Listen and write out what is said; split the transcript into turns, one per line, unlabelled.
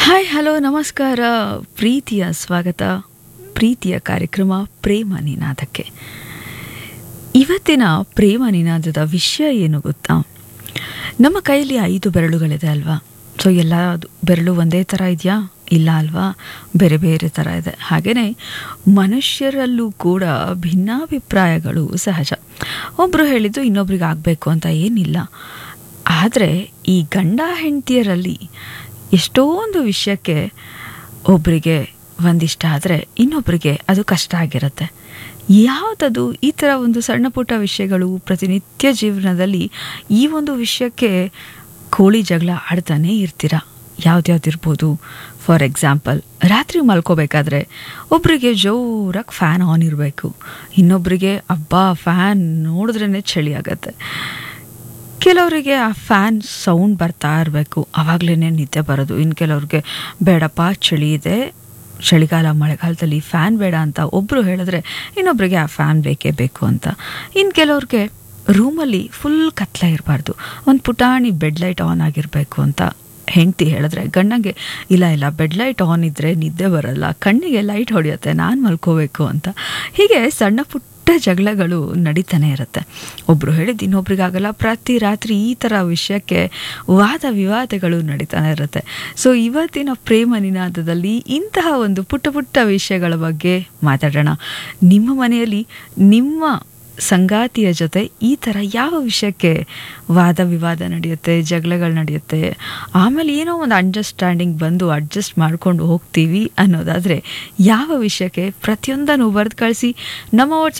hi hello ನಮಸ್ಕಾರ ಪ್ರೀತಿಯ ಸ್ವಾಗತ ಪ್ರೀತಿಯ ಕಾರ್ಯಕ್ರಮ ಪ್ರೇಮ ನಿನಾದಕ್ಕೆ ಇವತ್ತಿನ ಪ್ರೇಮ ನಿನಾದದ ವಿಷಯ ಏನು ಗೊತ್ತಾ ನಮ್ಮ ಕೈಯಲ್ಲಿ ಐದು ಬೆರಳುಗಳಿದೆ ಅಲ್ವಾ ಸೊ ಎಲ್ಲ ಬೆರಳು ಒಂದೇ ಥರ ಇದೆಯಾ ಇಲ್ಲ ಅಲ್ವಾ ಬೇರೆ ಬೇರೆ ಥರ ಇದೆ ಹಾಗೆಯೇ ಮನುಷ್ಯರಲ್ಲೂ ಕೂಡ ಭಿನ್ನಾಭಿಪ್ರಾಯಗಳು ಸಹಜ ಒಬ್ಬರು ಹೇಳಿದ್ದು ಇನ್ನೊಬ್ರಿಗೆ ಆಗಬೇಕು ಅಂತ ಏನಿಲ್ಲ ಆದರೆ ಈ ಗಂಡ ಹೆಂಡತಿಯರಲ್ಲಿ ಎಷ್ಟೊಂದು ವಿಷಯಕ್ಕೆ ಒಬ್ಬರಿಗೆ ಒಂದಿಷ್ಟ ಆದರೆ ಇನ್ನೊಬ್ಬರಿಗೆ ಅದು ಕಷ್ಟ ಆಗಿರುತ್ತೆ ಯಾವುದದು ಈ ಥರ ಒಂದು ಸಣ್ಣ ಪುಟ್ಟ ವಿಷಯಗಳು ಪ್ರತಿನಿತ್ಯ ಜೀವನದಲ್ಲಿ ಈ ಒಂದು ವಿಷಯಕ್ಕೆ ಕೋಳಿ ಜಗಳ ಆಡ್ತಾನೇ ಇರ್ತೀರ ಯಾವ್ದ್ಯಾವ್ದಿರ್ಬೋದು ಫಾರ್ ಎಕ್ಸಾಂಪಲ್ ರಾತ್ರಿ ಮಲ್ಕೋಬೇಕಾದ್ರೆ ಒಬ್ಬರಿಗೆ ಜೋರಾಗಿ ಫ್ಯಾನ್ ಆನ್ ಇರಬೇಕು ಇನ್ನೊಬ್ಬರಿಗೆ ಅಬ್ಬಾ ಫ್ಯಾನ್ ನೋಡಿದ್ರೇ ಚಳಿ ಆಗತ್ತೆ ಕೆಲವರಿಗೆ ಆ ಫ್ಯಾನ್ ಸೌಂಡ್ ಬರ್ತಾ ಇರಬೇಕು ಆವಾಗಲೇ ನಿದ್ದೆ ಬರೋದು ಇನ್ನು ಕೆಲವ್ರಿಗೆ ಬೇಡಪ್ಪ ಚಳಿ ಇದೆ ಚಳಿಗಾಲ ಮಳೆಗಾಲದಲ್ಲಿ ಫ್ಯಾನ್ ಬೇಡ ಅಂತ ಒಬ್ಬರು ಹೇಳಿದ್ರೆ ಇನ್ನೊಬ್ರಿಗೆ ಆ ಫ್ಯಾನ್ ಬೇಕೇ ಬೇಕು ಅಂತ ಇನ್ನು ಕೆಲವ್ರಿಗೆ ರೂಮಲ್ಲಿ ಫುಲ್ ಕತ್ಲೆ ಇರಬಾರ್ದು ಒಂದು ಪುಟಾಣಿ ಬೆಡ್ ಲೈಟ್ ಆನ್ ಆಗಿರಬೇಕು ಅಂತ ಹೆಂಡ್ತಿ ಹೇಳಿದ್ರೆ ಗಂಡಂಗೆ ಇಲ್ಲ ಇಲ್ಲ ಬೆಡ್ ಲೈಟ್ ಆನ್ ಇದ್ದರೆ ನಿದ್ದೆ ಬರಲ್ಲ ಕಣ್ಣಿಗೆ ಲೈಟ್ ಹೊಡೆಯುತ್ತೆ ನಾನು ಮಲ್ಕೋಬೇಕು ಅಂತ ಹೀಗೆ ಸಣ್ಣ ಪುಟ್ಟ ಜಗಳಗಳು ನಡೀತಾನೆ ಇರುತ್ತೆ ಒಬ್ಬರು ಹೇಳಿದ್ದು ಇನ್ನೊಬ್ರಿಗಾಗಲ್ಲ ಪ್ರತಿ ರಾತ್ರಿ ಈ ಥರ ವಿಷಯಕ್ಕೆ ವಾದ ವಿವಾದಗಳು ನಡೀತಾನೆ ಇರುತ್ತೆ ಸೊ ಇವತ್ತಿನ ಪ್ರೇಮ ನಿನಾದದಲ್ಲಿ ಇಂತಹ ಒಂದು ಪುಟ್ಟ ಪುಟ್ಟ ವಿಷಯಗಳ ಬಗ್ಗೆ ಮಾತಾಡೋಣ ನಿಮ್ಮ ಮನೆಯಲ್ಲಿ ನಿಮ್ಮ ಸಂಗಾತಿಯ ಜೊತೆ ಈ ಥರ ಯಾವ ವಿಷಯಕ್ಕೆ ವಾದ ವಿವಾದ ನಡೆಯುತ್ತೆ ಜಗಳಗಳು ನಡೆಯುತ್ತೆ ಆಮೇಲೆ ಏನೋ ಒಂದು ಅಂಡರ್ಸ್ಟ್ಯಾಂಡಿಂಗ್ ಬಂದು ಅಡ್ಜಸ್ಟ್ ಮಾಡ್ಕೊಂಡು ಹೋಗ್ತೀವಿ ಅನ್ನೋದಾದರೆ ಯಾವ ವಿಷಯಕ್ಕೆ ಪ್ರತಿಯೊಂದನ್ನು ಬರೆದು ಕಳಿಸಿ ನಮ್ಮ